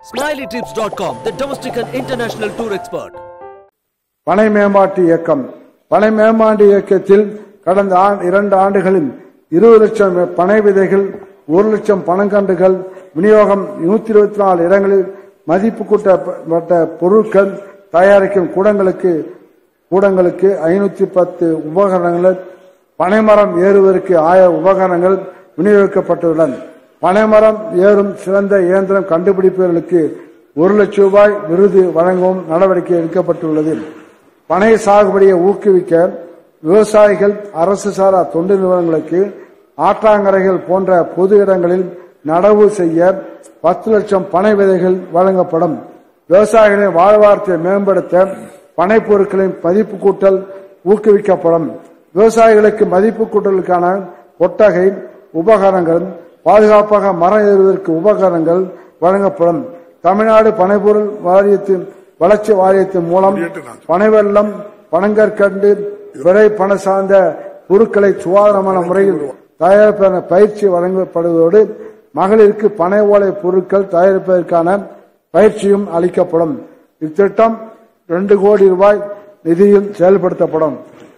SmileyTrips.com, the domestic and international tour expert. பனை மேம்பாட்டு இயக்கம் பனை மேம்பாட்டு இயக்கத்தில் கடந்த ஆ- இரண்டு ஆண்டுகளில் இருபது லட்சம் பனை விதைகள் ஒரு லட்சம் பனங்கன்றுகள் விநியோகம் நூத்தி இருபத்தி நாலு இடங்களில் மதிப்பு கூட்டப்பட்ட பொருட்கள் தயாரிக்கும் கூடங்களுக்கு கூடங்களுக்கு ஐநூத்தி பத்து உபகரணங்கள் பனைமரம் ஏறுவதற்கு ஆயிரம் உபகரணங்கள் விநியோகிக்கப்பட்டுள்ளன பனைமரம் ஏறும் சிறந்த இயந்திரம் கண்டுபிடிப்பவர்களுக்கு ஒரு லட்சம் ரூபாய் விருது வழங்கவும் நடவடிக்கை எடுக்கப்பட்டுள்ளது பனை சாகுபடியை ஊக்குவிக்க விவசாயிகள் அரசு சாரா தொண்டு நிறுவனங்களுக்கு ஆற்றாங்கரைகள் போன்ற பொது இடங்களில் நடவு செய்ய பத்து லட்சம் பனை விதைகள் வழங்கப்படும் விவசாயிகளின் வாழ்வாரத்தை மேம்படுத்த பனை பொருட்களின் மதிப்பு கூட்டல் ஊக்குவிக்கப்படும் விவசாயிகளுக்கு மதிப்பு கூட்டலுக்கான கொட்டகை உபகரணங்கள் பாதுகாப்பாக மரம் ஏறுவதற்கு உபகரணங்கள் வழங்கப்படும் தமிழ்நாடு பனைப்பொருள் வாரியத்தின் வளர்ச்சி வாரியத்தின் மூலம் பனைவெல்லம் பனங்கற்கண்டு விரை பண சார்ந்த பொருட்களை சுகாதாரமான முறையில் தயாரிப்பதற்கான பயிற்சி வழங்கப்படுவதோடு மகளிருக்கு பனை ஓலை பொருட்கள் தயாரிப்பதற்கான பயிற்சியும் அளிக்கப்படும் இத்திட்டம் இரண்டு கோடி ரூபாய் நிதியில் செயல்படுத்தப்படும்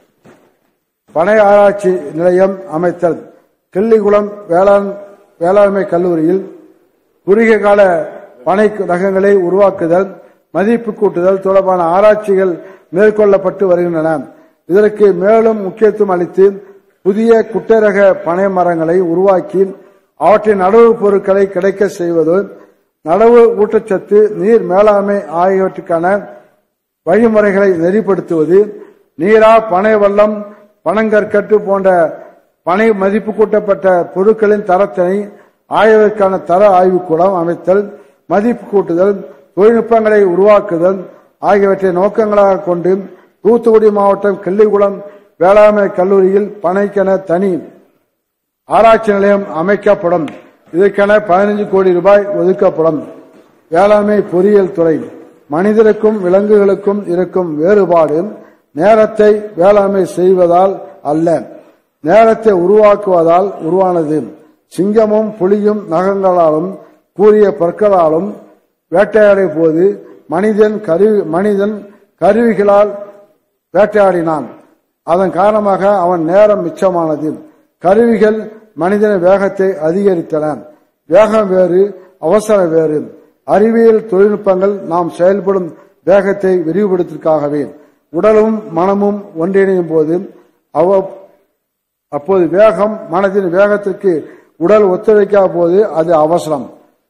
பனை ஆராய்ச்சி நிலையம் அமைத்தல் கிள்ளிகுளம் வேளாண் வேளாண்மை கல்லூரியில் குறுகிய கால பனை ரகங்களை உருவாக்குதல் மதிப்பு கூட்டுதல் தொடர்பான ஆராய்ச்சிகள் மேற்கொள்ளப்பட்டு வருகின்றன இதற்கு மேலும் முக்கியத்துவம் அளித்து புதிய குட்டரக பனை மரங்களை உருவாக்கி அவற்றின் நடவு பொருட்களை கிடைக்க செய்வது நடவு ஊட்டச்சத்து நீர் மேலாண்மை ஆகியவற்றுக்கான வழிமுறைகளை நெறிப்படுத்துவது நீரா பனை வல்லம் பனங்கற்கட்டு போன்ற பனை மதிப்பு கூட்டப்பட்ட பொருட்களின் தரத்தினை ஆய்வதற்கான தர ஆய்வுக்கூடம் அமைத்தல் மதிப்பு கூட்டுதல் தொழில்நுட்பங்களை உருவாக்குதல் ஆகியவற்றை நோக்கங்களாக கொண்டு தூத்துக்குடி மாவட்டம் கிள்ளிகுளம் வேளாண்மை கல்லூரியில் பனைக்கென தனி ஆராய்ச்சி நிலையம் அமைக்கப்படும் இதற்கென பதினஞ்சு கோடி ரூபாய் ஒதுக்கப்படும் வேளாண்மை பொறியியல் துறை மனிதருக்கும் விலங்குகளுக்கும் இருக்கும் வேறுபாடு நேரத்தை வேளாண்மை செய்வதால் அல்ல நேரத்தை உருவாக்குவதால் உருவானது சிங்கமும் புலியும் நகங்களாலும் கூறிய பற்களாலும் வேட்டையாடிய போது மனிதன் கருவி மனிதன் கருவிகளால் வேட்டையாடினான் அதன் காரணமாக அவன் நேரம் மிச்சமானது கருவிகள் மனிதன வேகத்தை அதிகரித்தன வேகம் வேறு அவசரம் வேறு அறிவியல் தொழில்நுட்பங்கள் நாம் செயல்படும் வேகத்தை விரிவுபடுத்திற்காகவே உடலும் மனமும் ஒன்றிணையும் போது அவ அப்போது வேகம் மனதின் வேகத்திற்கு உடல் ஒத்துழைக்காத போது அது அவசரம்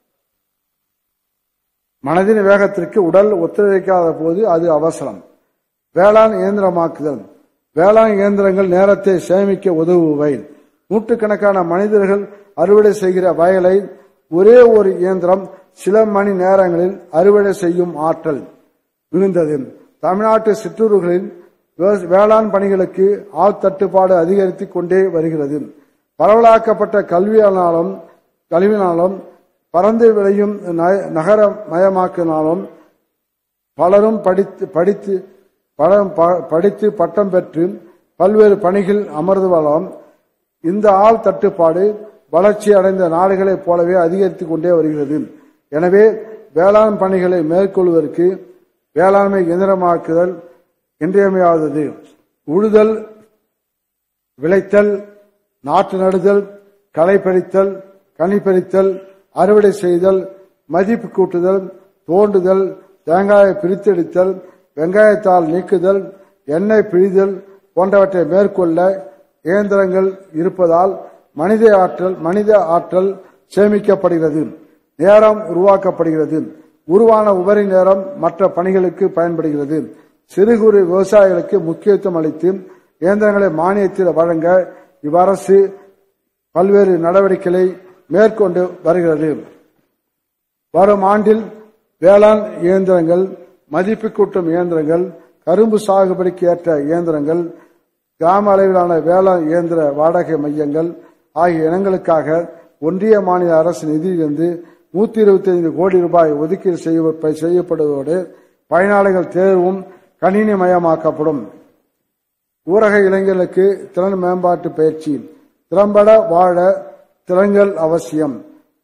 மனதின் வேகத்திற்கு உடல் ஒத்துழைக்காத போது அது அவசரம் வேளாண் இயந்திரமாக்குதல் வேளாண் இயந்திரங்கள் நேரத்தை சேமிக்க உதவுவை நூற்றுக்கணக்கான மனிதர்கள் அறுவடை செய்கிற வயலை ஒரே ஒரு இயந்திரம் சில மணி நேரங்களில் அறுவடை செய்யும் ஆற்றல் மிகுந்தது தமிழ்நாட்டு சிற்றூர்களில் விவச- வேளாண் பணிகளுக்கு ஆள் தட்டுப்பாடு அதிகரித்துக் கொண்டே வருகிறது பரவலாக்கப்பட்ட கல்வியானாலும் கல்வியினாலும் பறந்து விளையும் ந- நகரமயமாக்கினாலும் பலரும் படித்து படித்து பலம் ப- படித்து பட்டம் பெற்று பல்வேறு பணிகள் அமர்ந்துவதாலும் இந்த ஆள் தட்டுப்பாடு வளர்ச்சி அடைந்த நாடுகளைப் போலவே அதிகரித்துக் கொண்டே வருகிறது எனவே வேளாண் பணிகளை மேற்கொள்வதற்கு வேளாண்மை இயந்திரமாக்குதல் இன்றியமையாதது உழுதல் விளைத்தல் நாற்று நடுதல் களை பறித்தல் கனி பறித்தல் அறுவடை செய்தல் மதிப்பு கூட்டுதல் தோண்டுதல் தேங்காயை பிரித்தெடுத்தல் வெங்காயத்தால் நீக்குதல் எண்ணெய் பிழிதல் போன்றவற்றை மேற்கொள்ள இயந்திரங்கள் இருப்பதால் மனித ஆற்றல் மனித ஆற்றல் சேமிக்கப்படுகிறது நேரம் உருவாக்கப்படுகிறது உருவான உபரி நேரம் மற்ற பணிகளுக்கு பயன்படுகிறது சிறு குறு விவசாயிகளுக்கு முக்கியத்துவம் அளித்து இயந்திரங்களை மானியத்தில் வழங்க இவ்வரசு பல்வேறு நடவடிக்கைகளை மேற்கொண்டு வருகிறது வரும் ஆண்டில் வேளாண் இயந்திரங்கள் மதிப்பு கூட்டும் இயந்திரங்கள் கரும்பு சாகுபடிக்கு ஏற்ற இயந்திரங்கள் கிராம அளவிலான வேளாண் இயந்திர வாடகை மையங்கள் ஆகிய இனங்களுக்காக ஒன்றிய மாநில அரசு நிதியிலிருந்து நூத்தி இருபத்தி ஐந்து கோடி ரூபாய் ஒதுக்கீடு செய்ய- செய்யப்படுவதோடு பயனாளிகள் தேர்வும் கணினிமயமாக்கப்படும் ஊரக இளைஞர்களுக்கு திறன் மேம்பாட்டு பயிற்சி திறம்பட வாழ திறன்கள் அவசியம்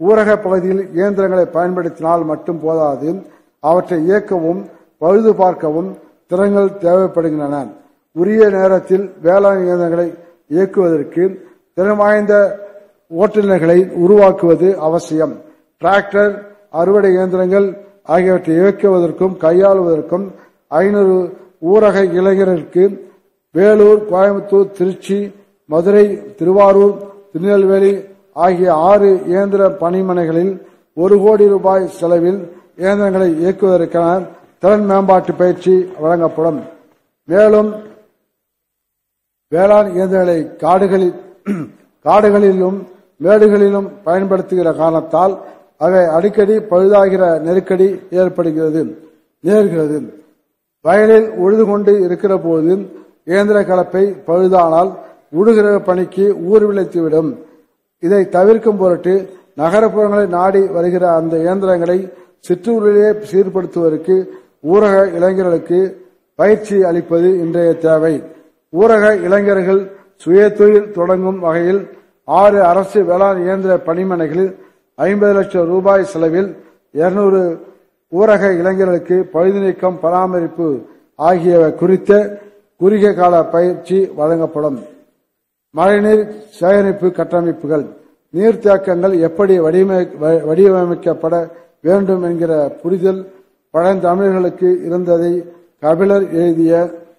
ஊரக பகுதியில் இயந்திரங்களை பயன்படுத்தினால் மட்டும் போதாது அவற்றை இயக்கவும் பழுது பார்க்கவும் திறன்கள் தேவைப்படுகின்றன உரிய நேரத்தில் வேளாண் இயந்திரங்களை இயக்குவதற்கு திறன் வாய்ந்த ஓட்டுநர்களை உருவாக்குவது அவசியம் டிராக்டர் அறுவடை இயந்திரங்கள் ஆகியவற்றை இயக்குவதற்கும் கையாளுவதற்கும் ஐநூறு ஊரக இளைஞர்களுக்கு வேலூர் கோயம்புத்தூர் திருச்சி மதுரை திருவாரூர் திருநெல்வேலி ஆகிய ஆறு இயந்திர பணிமனைகளில் ஒரு கோடி ரூபாய் செலவில் இயந்திரங்களை இயக்குவதற்கான திறன் மேம்பாட்டு பயிற்சி வழங்கப்படும் மேலும் வேளாண் இயந்திரங்களை காடுகளில் காடுகளிலும் மேடுகளிலும் பயன்படுத்துகிற காரணத்தால் அவை அடிக்கடி பழுதாகிற நெருக்கடி ஏற்படுகிறது நேர்கிறது வயலில் உழுது கொண்டு இருக்கிற போது இயந்திர கலப்பை பழுதானால் உழுகிற பணிக்கு ஊர் விளைத்துவிடும் இதை தவிர்க்கும் பொருட்டு நகரப்புறங்களை நாடி வருகிற அந்த இயந்திரங்களை சிற்றூரிலேயே சீர்படுத்துவதற்கு ஊரக இளைஞர்களுக்கு பயிற்சி அளிப்பது இன்றைய தேவை ஊரக இளைஞர்கள் சுயதொழில் தொடங்கும் வகையில் ஆறு அரசு வேளாண் இயந்திர பணிமனைகளில் ஐம்பது லட்சம் ரூபாய் செலவில் இருநூறு ஊரக இளைஞர்களுக்கு பழுது நீக்கம் பராமரிப்பு ஆகியவை குறித்த குறுகிய கால பயிற்சி வழங்கப்படும் மழைநீர் சேகரிப்பு கட்டமைப்புகள் நீர்த்தேக்கங்கள் எப்படி வடிவமை- வ- வடிவமைக்கப்பட வேண்டும் என்கிற புரிதல் பழந்தமிழர்களுக்கு இருந்ததை கபிலர் எழுதிய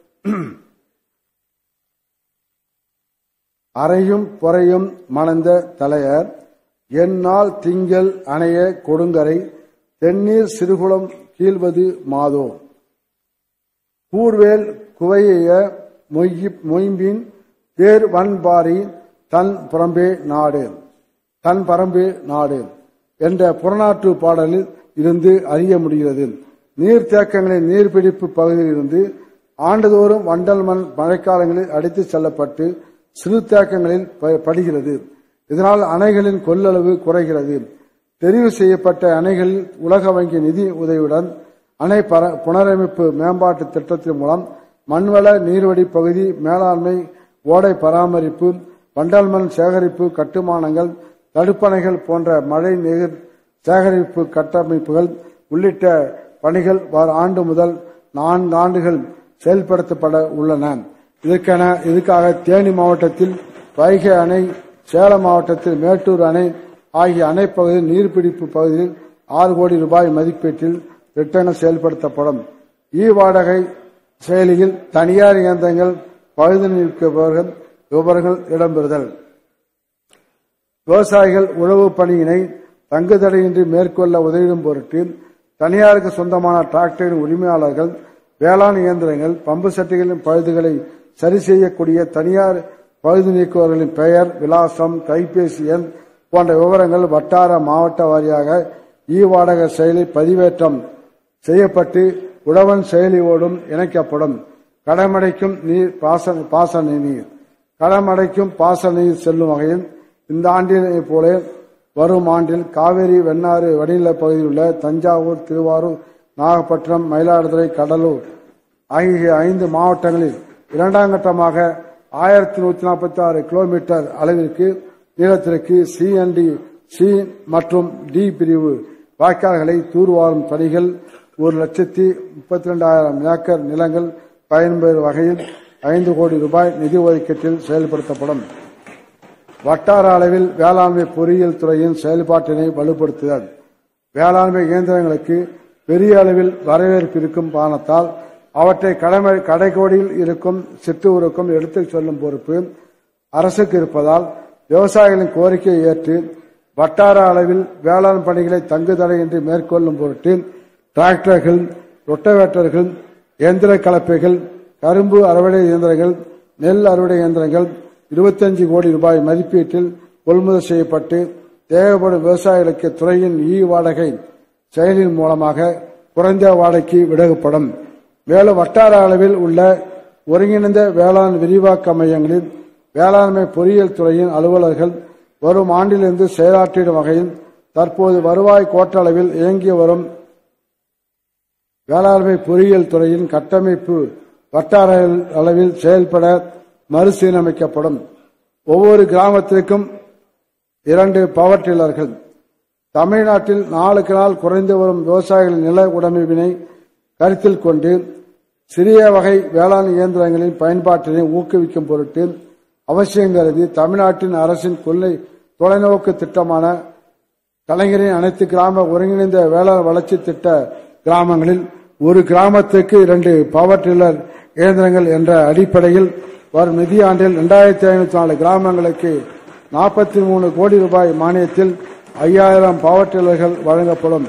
அறையும் பொறையும் மணந்த தலையர் என்னால் திங்கள் அணைய கொடுங்கரை தென்னீர் சிறுகுளம் கீழ்வது மாதோ கூர்வேல் குவைய மொய்யி- மொயம்பின் தேர் வன்பாரி தன் புறம்பே நாடு தன் பரம்பே நாடு என்ற புறநாற்று பாடலில் இருந்து அறிய முடிகிறது நீர்த்தேக்கங்களின் நீர்பிடிப்பு பகுதியில் இருந்து ஆண்டுதோறும் வண்டல் மண் மழைக்காலங்களில் அடித்துச் செல்லப்பட்டு சிறு தேக்கங்களில் ப- படுகிறது இதனால் அணைகளின் கொள்ளளவு குறைகிறது தெரிவு செய்யப்பட்ட அணைகளில் உலக வங்கி நிதி உதவியுடன் அணை பர- புனரமைப்பு மேம்பாட்டு திட்டத்தின் மூலம் மண்வள நீர்வடி பகுதி மேலாண்மை ஓடை பராமரிப்பு வண்டல் மண் சேகரிப்பு கட்டுமானங்கள் தடுப்பணைகள் போன்ற மழை நீர் சேகரிப்பு கட்டமைப்புகள் உள்ளிட்ட பணிகள் வர ஆண்டு முதல் நான்கு ஆண்டுகள் செயல்படுத்தப்பட உள்ளன இதற்கென இதுக்காக தேனி மாவட்டத்தில் வைகை அணை சேலம் மாவட்டத்தில் மேட்டூர் அணை ஆகிய அணைப்பகுதியில் நீர்பிடிப்பு பகுதியில் ஆறு கோடி ரூபாய் மதிப்பீட்டில் திட்டங்கள் செயல்படுத்தப்படும் இ வாடகை செயலியில் தனியார் இயந்திரங்கள் பழுது நீக்குபவர்கள் விவரங்கள் இடம்பெறுதல் விவசாயிகள் உழவு பணியினை தங்குதடையின்றி மேற்கொள்ள உதவிடும் பொருட்டு தனியாருக்கு சொந்தமான டிராக்டரின் உரிமையாளர்கள் வேளாண் இயந்திரங்கள் பம்பு செட்டுகளின் பழுதுகளை சரி செய்யக்கூடிய தனியார் பழுது நீக்குபவர்களின் பெயர் விலாசம் கைபேசி எண் போன்ற விவரங்கள் வட்டார மாவட்ட வாரியாக இ வாடக செயலி பதிவேற்றம் செய்யப்பட்டு உழவன் செயலியோடும் இணைக்கப்படும் கடமடைக்கும் நீர் பாசன பாசன நீர் கடமடைக்கும் பாசன நீர் செல்லும் வகையில் இந்த ஆண்டினை போல வரும் ஆண்டில் காவிரி வெண்ணாறு வடிநில பகுதியில் உள்ள தஞ்சாவூர் திருவாரூர் நாகப்பட்டினம் மயிலாடுதுறை கடலூர் ஆகிய ஐந்து மாவட்டங்களில் இரண்டாம் கட்டமாக ஆயிரத்தி நூத்தி நாற்பத்தி ஆறு கிலோமீட்டர் அளவிற்கு நீளத்திற்கு சிஎன்டி சி மற்றும் டி பிரிவு வாய்க்கால்களை தூர்வாரும் பணிகள் ஒரு லட்சத்தி முப்பத்தி ரெண்டாயிரம் ஏக்கர் நிலங்கள் பயன்பெறும் வகையில் ஐந்து கோடி ரூபாய் நிதி ஒதுக்கீட்டில் செயல்படுத்தப்படும் வட்டார அளவில் வேளாண்மை பொறியியல் துறையின் செயல்பாட்டினை வலுப்படுத்துதல் வேளாண்மை இயந்திரங்களுக்கு பெரிய அளவில் வரவேற்பு இருக்கும் காரணத்தால் அவற்றை கடமை கடைக்கோடியில் இருக்கும் சிற்றூருக்கும் எடுத்துச் செல்லும் பொறுப்பு அரசுக்கு இருப்பதால் விவசாயிகளின் கோரிக்கையை ஏற்று வட்டார அளவில் வேளாண் பணிகளை தங்குதடையின்றி மேற்கொள்ளும் பொருட்டு டிராக்டர்கள் ரொட்டவேட்டர்கள் இயந்திர கலப்பைகள் கரும்பு அறுவடை இயந்திரங்கள் நெல் அறுவடை இயந்திரங்கள் 25 கோடி ரூபாய் மதிப்பீட்டில் கொள்முதல் செய்யப்பட்டு தேவைப்படும் விவசாயிகளுக்கு துறையின் இ வாடகை செயலின் மூலமாக குறைந்த வாடகைக்கு விடுவிக்கப்படும் மேலும் வட்டார அளவில் உள்ள ஒருங்கிணைந்த வேளாண் விரிவாக்க மையங்களில் வேளாண்மை பொறியியல் துறையின் அலுவலர்கள் வரும் ஆண்டிலிருந்து செயலாற்றிடும் வகையில் தற்போது வருவாய் கோட்டளவில் இயங்கி வரும் வேளாண்மை பொறியியல் துறையின் கட்டமைப்பு வட்டார அளவில் செயல்பட மறுசீரமைக்கப்படும் ஒவ்வொரு கிராமத்திற்கும் இரண்டு பவர் டில்லர்கள் தமிழ்நாட்டில் நாளுக்கு நாள் குறைந்து வரும் விவசாயிகளின் நில உடைமைவினை கருத்தில் கொண்டு சிறிய வகை வேளாண் இயந்திரங்களின் பயன்பாட்டினை ஊக்குவிக்கும் பொருட்டு அவசியம் கருதி தமிழ்நாட்டின் அரசின் கொள்ளை தொலைநோக்கு திட்டமான கலைஞரின் அனைத்து கிராம ஒருங்கிணைந்த வேளாண் வளர்ச்சி திட்ட கிராமங்களில் ஒரு கிராமத்துக்கு இரண்டு பவர் டில்லர் இயந்திரங்கள் என்ற அடிப்படையில் வரும் நிதியாண்டில் இரண்டாயிரத்தி ஐநூத்தி நாலு கிராமங்களுக்கு நாற்பத்தி மூணு கோடி ரூபாய் மானியத்தில் ஐயாயிரம் பவர் டில்லர்கள் வழங்கப்படும்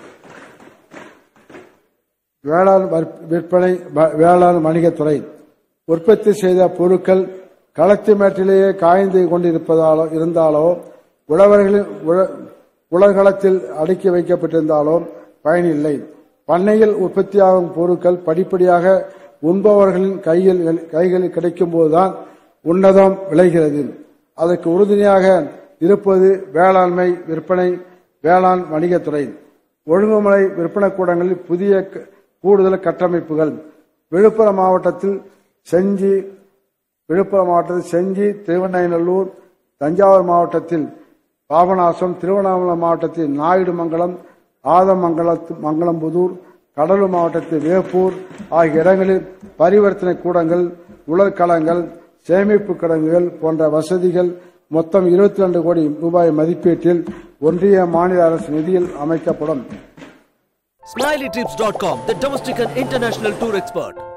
வேளாண் வற்- விற்பனை வ- வேளாண் வணிகத்துறை உற்பத்தி செய்த பொருட்கள் களத்து மேட்டிலேயே காய்ந்து கொண்டிருப்பதாலோ இருந்தாலோ உழவர்களின் உழ- உலகளத்தில் அடுக்கி வைக்கப்பட்டிருந்தாலோ பயனில்லை பண்ணையில் உற்பத்தியாகும் பொருட்கள் படிப்படியாக உண்பவர்களின் கையில் கைகளில் கிடைக்கும் போதுதான் உன்னதம் விளைகிறது அதற்கு உறுதுணையாக இருப்பது வேளாண்மை விற்பனை வேளாண் வணிகத்துறை ஒழுங்குமுறை விற்பனை கூடங்களில் புதிய க- கூடுதல் கட்டமைப்புகள் விழுப்புரம் மாவட்டத்தில் செஞ்சி விழுப்புரம் மாவட்டத்தில் செஞ்சி திருவண்ணாநல்லூர் தஞ்சாவூர் மாவட்டத்தில் பாபநாசம் திருவண்ணாமலை மாவட்டத்தில் நாயுடுமங்கலம் ஆதமங்கலத்து மங்களம்புதூர் கடலூர் மாவட்டத்தில் வேப்பூர் ஆகிய இடங்களில் பரிவர்த்தனை கூடங்கள் உலர்களங்கள் சேமிப்பு கிடங்குகள் போன்ற வசதிகள் மொத்தம் 22 கோடி ரூபாய் மதிப்பீட்டில் ஒன்றிய மாநில அரசு நிதியில் அமைக்கப்படும் SmileyTrips.com, the domestic and international tour expert.